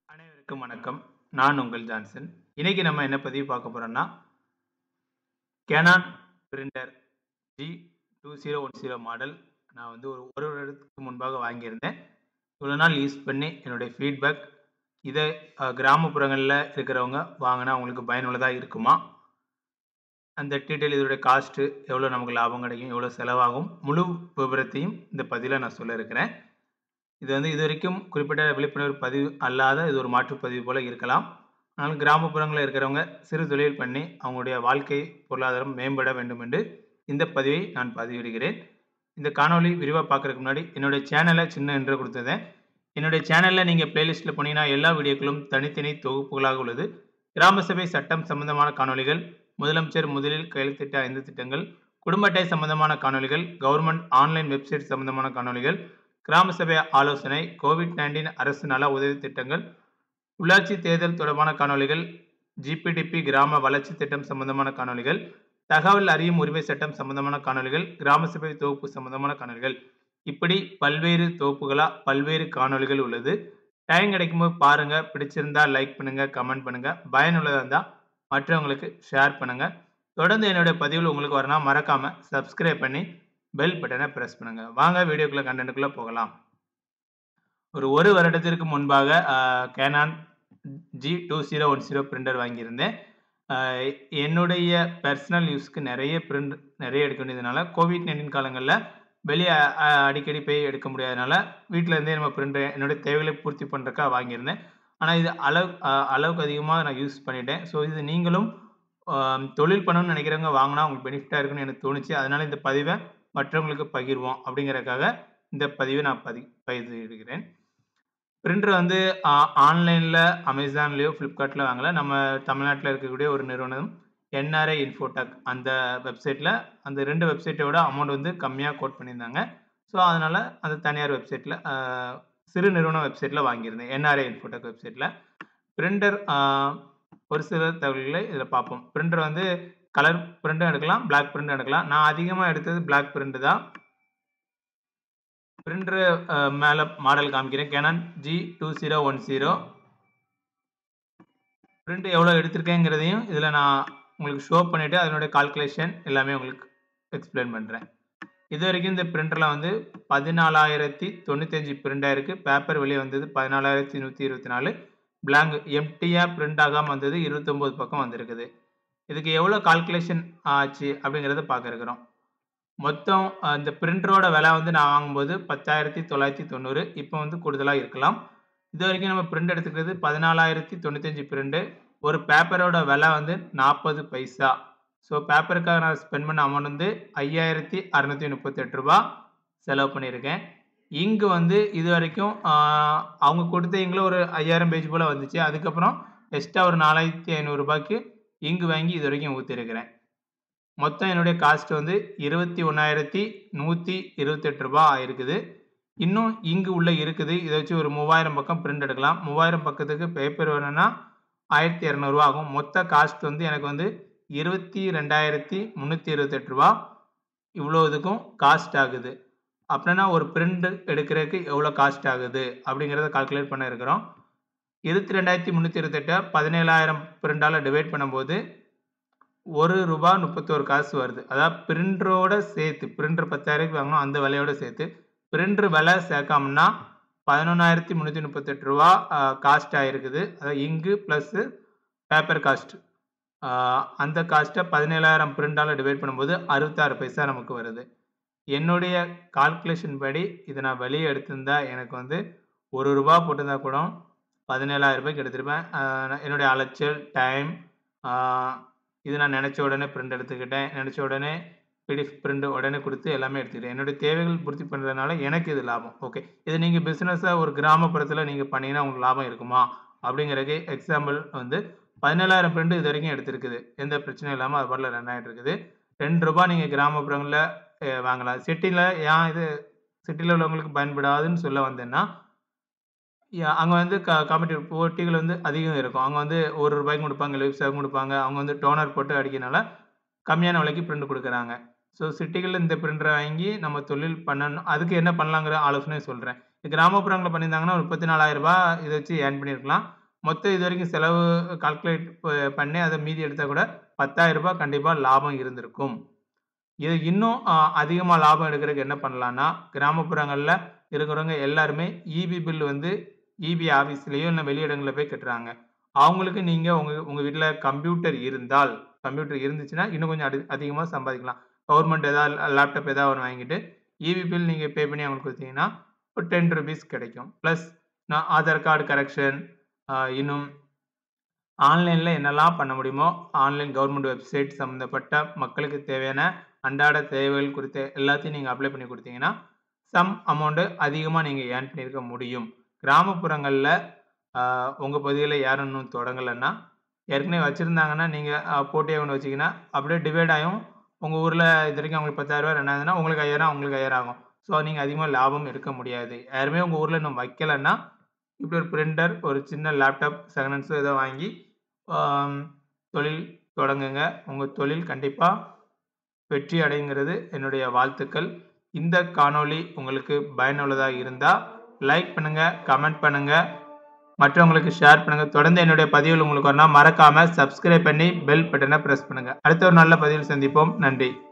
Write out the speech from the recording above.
அனைவருக்கும் வணக்கம் நான் உங்கள் ஜான்சன் இன்னைக்கு நம்ம என்ன பதிவு பார்க்க போறோம்னா Canon printer G two zero one zero model நான் வந்து ஒரு ஒரு வருடத்துக்கு முன்பாக வாங்கியிருந்தேன் இவ்வளோ நாள் யூஸ் பண்ணி என்னுடைய ஃபீட்பேக் இதை அஹ், கிராமப்புறங்களில் இருக்கிறவங்க வாங்கினா அவங்களுக்கு பயனுள்ளதாக இருக்குமா அந்த டீட்டெயில் இதோடைய காஸ்ட்டு எவ்வளோ நமக்கு லாபம் கிடைக்கும் எவ்வளோ செலவாகும் முழு விவரத்தையும் இந்த பதிவில் நான் சொல்ல இருக்கிறேன் இது வந்து இது வரைக்கும் குறிப்பிட்ட விழிப்புணர்வு பதிவு அல்லாத இது ஒரு மாற்றுப் பதிவு போல இருக்கலாம் ஆனால் கிராமப்புறங்களில் இருக்கிறவங்க சிறு தொழில் பண்ணி அவங்களுடைய வாழ்க்கை பொருளாதாரம் மேம்பட வேண்டும் என்று இந்த பதிவை நான் பதிவிடுகிறேன் இந்த காணொளி விரிவாக பார்க்கறதுக்கு முன்னாடி என்னுடைய சேனலை சின்ன என்று கொடுத்ததேன் என்னுடைய சேனலில் நீங்கள் பிளேலிஸ்ட்டில் போனீங்கன்னா எல்லா வீடியோக்களும் தனித்தனி தொகுப்புகளாக உள்ளது கிராம சபை சட்டம் சம்பந்தமான காணொளிகள் முதலமைச்சர் முதலில் கையெழுத்திட்ட ஐந்து திட்டங்கள் குடும்ப அட்டை சம்பந்தமான காணொளிகள் கவர்மெண்ட் ஆன்லைன் வெப்சைட் சம்பந்தமான காணொளிகள் கிராம சபை ஆலோசனை கோவிட் நைன்டீன் அரசு நல உதவி திட்டங்கள் உள்ளாட்சி தேர்தல் தொடர்பான காணொளிகள் ஜிபிடிபி கிராம வளர்ச்சி திட்டம் சம்பந்தமான காணொளிகள் தகவல் அறியும் உரிமை சட்டம் சம்பந்தமான காணொளிகள் கிராம சபை தொகுப்பு சம்பந்தமான காணொளிகள் இப்படி பல்வேறு தொகுப்புகளா பல்வேறு காணொளிகள் உள்ளது டைம் கிடைக்கும்போது பாருங்க பிடிச்சிருந்தா லைக் பண்ணுங்க கமெண்ட் பண்ணுங்க பயனுள்ளதா இருந்தா மற்றவங்களுக்கு ஷேர் பண்ணுங்க தொடர்ந்து என்னுடைய பதிவில் உங்களுக்கு வரணும் மறக்காம சப்ஸ்கிரைப் பண்ணி பெல் பட்டனை பிரஸ் பண்ணுங்க வாங்க வீடியோக்குள்ள கண்டென்ட்டுக்குள்ள போகலாம் ஒரு ஒரு வருடத்திற்கு முன்பாக Canon G two zero one zero printer வாங்கியிருந்தேன் ஆஹ் என்னுடைய பர்சனல் யூஸ்க்கு நிறைய பிரிண்ட் நிறைய எடுக்க வேண்டியதுனால கோவிட் நைன்டீன் காலங்களில் வெளியே அடிக்கடி போய் எடுக்க முடியாதனால வீட்டில் இருந்தே நம்ம பிரிண்டர் என்னுடைய தேவைகளை பூர்த்தி பண்ணுறதுக்காக வாங்கியிருந்தேன் ஆனால் இது அளவு ஆஹ் அளவுக்கு அதிகமாக நான் யூஸ் பண்ணிட்டேன் ஸோ இது நீங்களும் ஆஹ் தொழில் பண்ணணும்னு நினைக்கிறவங்க வாங்கினா உங்களுக்கு பெனிஃபிட்டாக இருக்குன்னு எனக்கு தோணுச்சு அதனால இந்த பதிவை மற்றவங்களுக்கு பகிர்வோம் அப்படிங்கறதுக்காக இந்த பதிவை நான் பதி பதிவிடுகிறேன் பிரிண்டர் வந்து ஆன்லைனில் அமேசான்லேயோ ஃப்ளிப்கார்ட்டில் வாங்கல நம்ம தமிழ்நாட்டில் இருக்கக்கூடிய ஒரு நிறுவனம் என்ஆர்ஐ இன்ஃபோடெக் அந்த வெப்சைட்டில் அந்த ரெண்டு வெப்சைட்டோட அமௌண்ட் வந்து கம்மியாக கோட் பண்ணியிருந்தாங்க ஸோ அதனால் அந்த தனியார் வெப்சைட்டில் சிறு நிறுவன வெப்சைட்டில் வாங்கியிருந்தேன் என்ஆர்ஐ இன்ஃபோடெக் வெப்சைட்டில் பிரிண்டர் ஒரு சில தகவல்களை இதில் பார்ப்போம் பிரிண்டர் வந்து கலர் பிரிண்டும் எடுக்கலாம் பிளாக் பிரிண்டும் எடுக்கலாம் நான் அதிகமாக எடுத்தது பிளாக் பிரிண்ட் தான் பிரிண்டர் மேலே மாடல் காமிக்கிறேன் Canon G two zero one zero print எவ்வளோ எடுத்திருக்கேங்கிறதையும் இதில் நான் உங்களுக்கு ஷோ பண்ணிவிட்டு அதனுடைய கால்குலேஷன் எல்லாமே உங்களுக்கு எக்ஸ்பிளைன் பண்ணுறேன் இது வரைக்கும் இந்த பிரிண்டரில் வந்து பதினாலாயிரத்தி தொண்ணூத்தஞ்சு பிரிண்டாக இருக்குது பேப்பர் வெளியே வந்தது பதினாலாயிரத்தி நூற்றி இருபத்தி நாலு பிளாங்க் எம்டியாக பிரிண்ட் ஆகாமல் வந்தது இருபத்தொம்போது பக்கம் வந்திருக்குது இதுக்கு எவ்வளோ கால்குலேஷன் ஆச்சு அப்படிங்கிறத பார்க்க இருக்கிறோம் மொத்தம் அஹ், இந்த பிரிண்டரோட விலை வந்து நான் வாங்கும்போது பத்தாயிரத்தி தொள்ளாயிரத்தி தொண்ணூறு இப்போ வந்து கூடுதலாக இருக்கலாம் இது வரைக்கும் நம்ம பிரிண்ட் எடுத்துக்கிறது பதினாலாயிரத்தி தொண்ணூத்தஞ்சு பிரிண்டு ஒரு பேப்பரோட விலை வந்து நாற்பது பைசா ஸோ பேப்பருக்காக நான் ஸ்பெண்ட் பண்ண அமௌண்ட் வந்து ஐயாயிரத்தி அறநூற்றி முப்பத்தெட்டு ரூபா செலவு பண்ணியிருக்கேன் இங்கு வந்து இது வரைக்கும் ஆஹ், அவங்க கொடுத்த இங்கில் ஒரு ஐயாயிரம் பேஜ் போல் வந்துச்சு அதுக்கப்புறம் எக்ஸ்ட்ரா ஒரு நாலாயிரத்தி ஐநூறுரூபாய்க்கு இங்கு வாங்கி இது வரைக்கும் ஊற்றிருக்கிறேன் மொத்தம் என்னுடைய காஸ்ட் வந்து இருபத்தி ஒன்றாயிரத்தி நூற்றி இருபத்தெட்டு ரூபா ஆயிருக்குது இன்னும் இங்கு உள்ள இருக்குது இதை வச்சு ஒரு மூவாயிரம் பக்கம் பிரிண்ட் எடுக்கலாம் மூவாயிரம் பக்கத்துக்கு பேப்பர் வேணும்னா ஆயிரத்தி இரநூறுவா ஆகும் மொத்த காஸ்ட் வந்து எனக்கு வந்து இருபத்தி ரெண்டாயிரத்தி முந்நூற்றி இருபத்தெட்டு ரூபா இவ்வளோ இதுக்கும் காஸ்ட் ஆகுது அப்படின்னா ஒரு பிரிண்ட் எடுக்கிறதுக்கு எவ்வளோ காஸ்ட் ஆகுது அப்படிங்கிறத கால்குலேட் பண்ண இருக்கிறோம் இருபத்தி ரெண்டாயிரத்தி முந்நூற்றி இருபத்தெட்டை பதினேழாயிரம் பிரிண்டால் டிவைட் பண்ணும்போது ஒரு ரூபா முப்பத்தோரு காசு வருது அதாவது பிரிண்டரோட சேர்த்து பிரிண்டர் பத்தாயிரம் வாங்கணும் அந்த விலையோட சேர்த்து பிரிண்டர் விலை சேர்க்காமனா பதினொன்றாயிரத்தி முந்நூற்றி முப்பத்தெட்டு ரூபா காஸ்ட் ஆகிருக்குது அதாவது இங்கு ப்ளஸ்ஸு பேப்பர் காஸ்ட் அந்த காஸ்ட்டை பதினேழாயிரம் பிரிண்டால் டிவைட் பண்ணும்போது அறுபத்தாறு பைசா நமக்கு வருது என்னுடைய கால்குலேஷன் படி இதை நான் வெளியே எடுத்திருந்தா எனக்கு வந்து ஒரு ரூபா போட்டிருந்தா கூட பதினேழாயிரம் ரூபாய்க்கு எடுத்திருப்பேன் ஆஹ் நான் என்னுடைய அலைச்சல் டைம் இது நான் நினச்ச உடனே பிரிண்ட் எடுத்துக்கிட்டேன் நினச்ச உடனே பிடிஎஃப் பிரிண்ட் உடனே கொடுத்து எல்லாமே எடுத்துக்கிட்டேன் என்னுடைய தேவைகள் பூர்த்தி பண்ணுறதுனால எனக்கு இது லாபம் ஓகே இது நீங்கள் பிஸ்னஸாக ஒரு கிராமப்புறத்தில் நீங்கள் பண்ணீங்கன்னா உங்களுக்கு லாபம் இருக்குமா அப்படிங்கிறதுக்கு எக்ஸாம்பிள் வந்து பதினேழாயிரம் பிரிண்ட் இது வரைக்கும் எடுத்திருக்குது எந்த பிரச்சனையும் இல்லாமல் அது பாட்டில் ரன் ஆகிட்டு இருக்குது ரெண்டு ரூபாய் நீங்கள் கிராமப்புறங்களில் அஹ், வாங்கலாம் சிட்டியில் ஏன் இது சிட்டியில் உள்ளவங்களுக்கு பயன்படாதுன்னு சொல்ல வந்தேன்னா அங்கே வந்து க காம்படிட்டிவ் போட்டிகள் வந்து அதிகம் இருக்கும் அங்கே வந்து ஒரு ரூபாய்க்கு கொடுப்பாங்க எழுபது கொடுப்பாங்க அவங்க வந்து டோனர் போட்டு அடிக்கிறனால கம்மியான விலைக்கு பிரிண்ட் கொடுக்குறாங்க ஸோ சிட்டிகளில் இந்த பிரிண்டரை வாங்கி நம்ம தொழில் பண்ணணும் அதுக்கு என்ன பண்ணலாங்கிற ஆலோசனை சொல்கிறேன் கிராமப்புறங்களில் பண்ணியிருந்தாங்கன்னா ஒரு முப்பத்தி நாலாயிரம் ரூபாய் இதை வச்சு ஏர்ன் பண்ணியிருக்கலாம் மொத்தம் இது வரைக்கும் செலவு கால்குலேட் ப பண்ணி அத மீதி எடுத்தா கூட ரூ. 10,000 கண்டிப்பா லாபம் இருந்திருக்கும். இது இன்னும் அ அதிகமா லாபம் எடுக்கிறதுக்கு என்ன பண்ணலான்னா, கிராமப்புறங்கள்ல இருக்கிறவங்க எல்லாருமே ஈபி பில் வந்து ஈபி ஆஃபீஸ்லயோ இல்ல வெளியிடங்கள்ல போய் கட்டுறாங்க. அவங்களுக்கு நீங்க உங்க உங்க வீட்ல கம்ப்யூட்டர் இருந்தால் கம்ப்யூட்டர் இருந்துச்சுன்னா, இன்னும் கொஞ்சம் அடி அதிகமா சம்பாதிக்கலாம். கவர்ன்மெண்ட் ஏதாவது லேப்டாப் ஏதாவது ஒண்ணு வாங்கிட்டு, ஈபி பில் நீங்க பே பண்ணி அவங்களுக்கு குடுத்தீங்கன்னா, ஒரு ரூ. 10 கிடைக்கும். பிளஸ் நான் ஆதார் கார்டு கரெக்ஷன் அ இன்னும் ஆன்லைன்ல என்னெல்லாம் பண்ண முடியுமோ, ஆன்லைன் கவர்ன்மெண்ட் வெப்சைட் சம்மந்தப்பட்ட மக்களுக்கு தேவையான அன்றாட தேவைகள் குறித்த எல்லாத்தையும் நீங்க அப்ளை பண்ணி குடுத்தீங்கன்னா, சம் அமௌண்ட் அதிகமா நீங்க ஏர்ன் பண்ணியிருக்க முடியும். கிராமப்புறங்கள்ல அ உங்க பகுதியில யாரும் இன்னும் தொடங்கலன்னா, ஏற்கனவே வச்சிருந்தாங்கன்னா, நீங்க அ போட்டியா ஒண்ணு வச்சீங்கன்னா, அப்படியே டிவைட் ஆயும் உங்க ஊர்ல இதுவரைக்கும் அவங்களுக்கு ரூ. 10,000 2,000னா உங்களுக்கு 5,000 அவங்களுக்கு 5,000 ஆகும். ஸோ நீங்க அதிகமா லாபம் எடுக்க முடியாது. யாருமே உங்க ஊர்ல இன்னும் வைக்கலன்னா, இப்படி ஒரு பிரிண்டர், ஒரு சின்ன லேப்டாப் செகண்ட் ஹேண்ட்ஸோ ஏதோ வாங்கி அம் தொழில் தொடங்குங்க. உங்க தொழில் கண்டிப்பா வெற்றி அடையுங்கிறது என்னுடைய வாழ்த்துக்கள். இந்த காணொளி உங்களுக்கு பயனுள்ளதா இருந்தா, லைக் பண்ணுங்க, கமெண்ட் பண்ணுங்க, மற்றவங்களுக்கு ஷேர் பண்ணுங்க. தொடர்ந்து என்னுடைய பதிவுகள் உங்களுக்கு வரணும்னா, மறக்காம சப்ஸ்கிரைப் பண்ணி பெல் பட்டன பிரஸ் பண்ணுங்க. அடுத்த ஒரு நல்ல பதிவில் சந்திப்போம். நன்றி.